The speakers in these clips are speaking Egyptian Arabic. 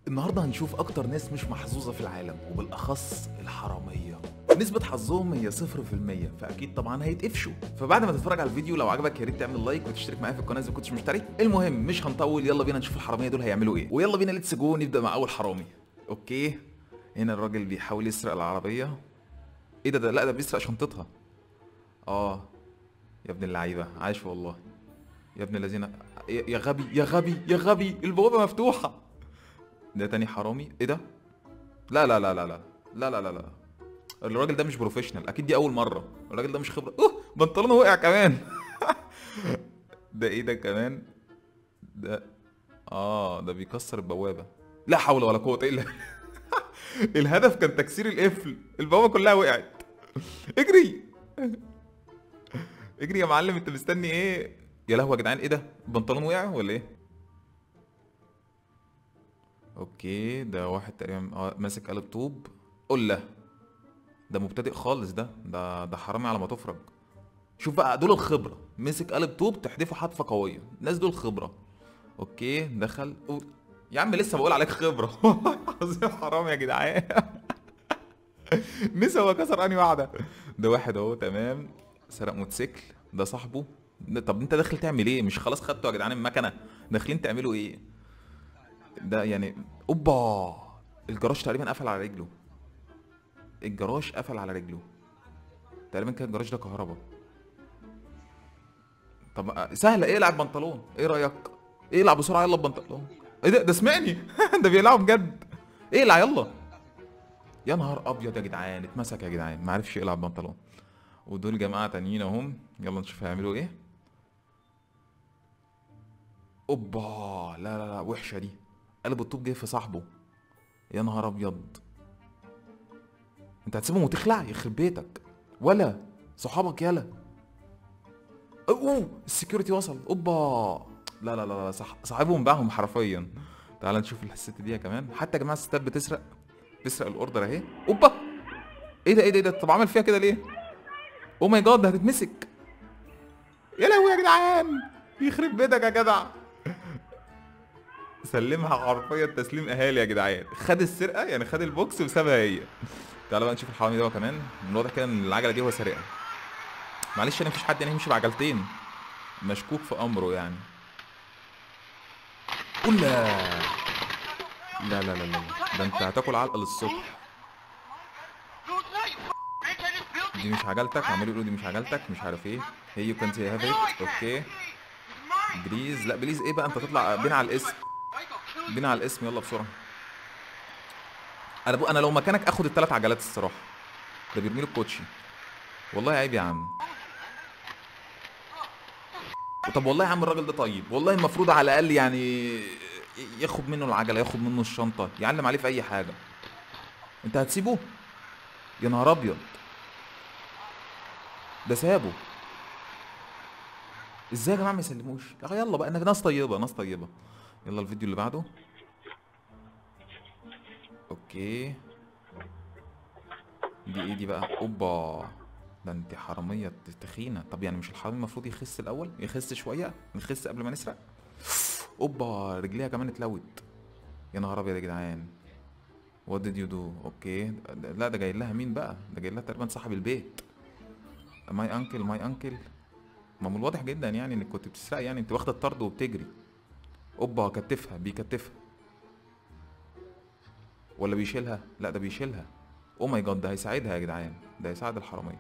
النهارده هنشوف اكتر ناس مش محظوظه في العالم وبالاخص الحراميه نسبة حظهم هي 0% فأكيد طبعا هيتقفشوا فبعد ما تتفرج على الفيديو لو عجبك يا ريت تعمل لايك وتشترك معايا في القناة إذا ما كنتش مشترك المهم مش هنطول يلا بينا نشوف الحرامية دول هيعملوا إيه ويلا بينا ليتس جو نبدأ مع أول حرامي أوكي هنا الراجل بيحاول يسرق العربية إيه ده ده لا ده بيسرق شنطتها آه يا ابن اللعيبة عايش والله يا ابن الذين يا يا غبي يا غبي يا غبي البوابة مفتوحة ده تاني حرامي ايه ده لا لا لا لا لا لا لا لا لا الراجل ده مش بروفيشنال اكيد دي اول مره الراجل ده مش خبره اوه بنطلونه وقع كمان ده ايه ده كمان ده اه ده بيكسر البوابه لا حول ولا قوه الا بالله الهدف كان تكسير القفل البوابه كلها وقعت اجري اجري يا معلم انت مستني ايه يا لهوي يا جدعان ايه ده البنطلون وقع ولا ايه اوكي ده واحد تقريبا اه ماسك قالب طوب قله ده مبتدئ خالص ده ده ده حرامي على ما تفرج شوف بقى دول الخبره مسك قالب طوب تحدفه حدفه قويه الناس دول خبره اوكي دخل أو... يا عم لسه بقول عليك خبره عظيم حرام يا جدعان نسى هو كسر انهي واحده ده واحد اهو تمام سرق موتوسيكل ده صاحبه ده- طب انت داخل تعمل ايه مش خلاص خدته يا جدعان المكنه داخلين تعملوا ايه ده يعني اوبا الجراج تقريبا قفل على رجله الجراج قفل على رجله تقريبا كان الجراج ده كهربا طب آه، سهله ايه العب بنطلون ايه رايك ايه العب بسرعه يلا بنطلون ايه ده ده سمعني ده بيلعب بجد ايه العب يلا يا نهار ابيض يا جدعان اتمسك يا جدعان ما عرفش يلعب بنطلون ودول جماعه تانيين اهم يلا نشوف هيعملوا ايه اوبا لا لا لا وحشه دي قلب الطوب جه في صاحبه يا نهار ابيض انت هتسيبهم وتخلع يخرب بيتك ولا صحابك يلا اوه السكيورتي وصل اوبا لا لا لا لا صح صاحبهم باعهم حرفيا تعال نشوف الست دي كمان حتى يا جماعه الستات بتسرق بتسرق الاوردر اهي اوبا ايه ده ايه ده ايه ده طب عمل فيها كده ليه او ماي جاد ده هتتمسك يا لهوي يا جدعان يخرب بيتك يا جدع سلمها حرفيا تسليم اهالي يا جدعان خد السرقه يعني خد البوكس وسابها هي تعالى بقى نشوف الحرامي ده هو كمان من الواضح كده ان العجله دي هو سارقها معلش انا مفيش حد يعني يمشي بعجلتين مشكوك في امره يعني قول لا لا لا لا لا ده انت هتاكل علقه للصبح دي مش عجلتك عمالوا يقولوا دي مش عجلتك مش عارف ايه هي كنت هاف اوكي بليز لا بليز ايه بقى انت تطلع بينا على الاسم بينا على الاسم يلا بسرعه انا بو انا لو مكانك اخد الثلاث عجلات الصراحه ده بيرمي له الكوتشي والله عيب يا عم طب والله يا عم الراجل ده طيب والله المفروض على الاقل يعني ياخد منه العجله ياخد منه الشنطه يعلم عليه في اي حاجه انت هتسيبه يا نهار ابيض ده سابه ازاي يا جماعه ما يسلموش اه يلا بقى انا ناس طيبه ناس طيبه يلا الفيديو اللي بعده اوكي دي ايه دي بقى اوبا ده انت حراميه تخينه طب يعني مش الحرامي المفروض يخس الاول يخس شويه نخس قبل ما نسرق اوبا رجليها كمان اتلوت يا نهار ابيض يا جدعان وات ديد يو دو اوكي ده- لا ده جاي لها مين بقى ده جاي لها تقريبا صاحب البيت ماي انكل ماي انكل ما من الواضح جدا يعني انك كنت بتسرق يعني انت واخده الطرد وبتجري اوبا كتفها بيكتفها ولا بيشيلها لا ده بيشيلها او ماي جاد ده هيساعدها يا جدعان ده هيساعد الحراميه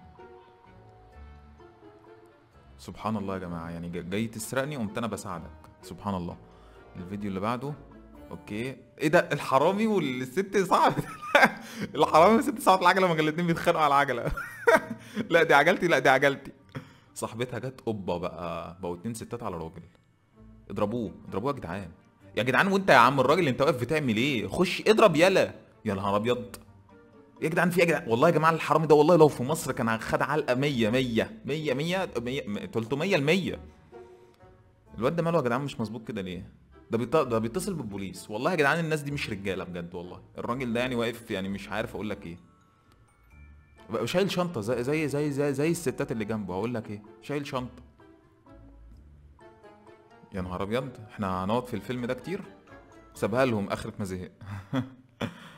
سبحان الله يا جماعه يعني جا- جاي تسرقني قمت انا بساعدك سبحان الله الفيديو اللي بعده اوكي ايه ده الحرامي والست صعب الحرامي والست صعب العجله ما كانوا الاتنين بيتخانقوا على العجله لا دي عجلتي لا دي عجلتي صاحبتها جت اوبا بقى بقوا اتنين ستات على راجل اضربوه اضربوه يا جدعان يا جدعان وانت يا عم الراجل اللي انت واقف بتعمل ايه خش اضرب يلا يا نهار ابيض يا جدعان في إيه يا جدعان والله يا جماعه الحرامي ده والله لو في مصر كان خد علقه 100 100 100 100 100 300 ل 100 الواد ده ماله يا جدعان مش مظبوط كده ليه ده بيط... ده بيتصل بالبوليس والله يا جدعان الناس دي مش رجاله بجد والله الراجل ده يعني واقف يعني مش عارف اقول لك ايه بقى شايل شنطه زي زي زي زي, زي الستات اللي جنبه هقول لك ايه شايل شنطه يا نهار ابيض احنا هنقعد في الفيلم ده كتير سابها لهم اخرة ما زهق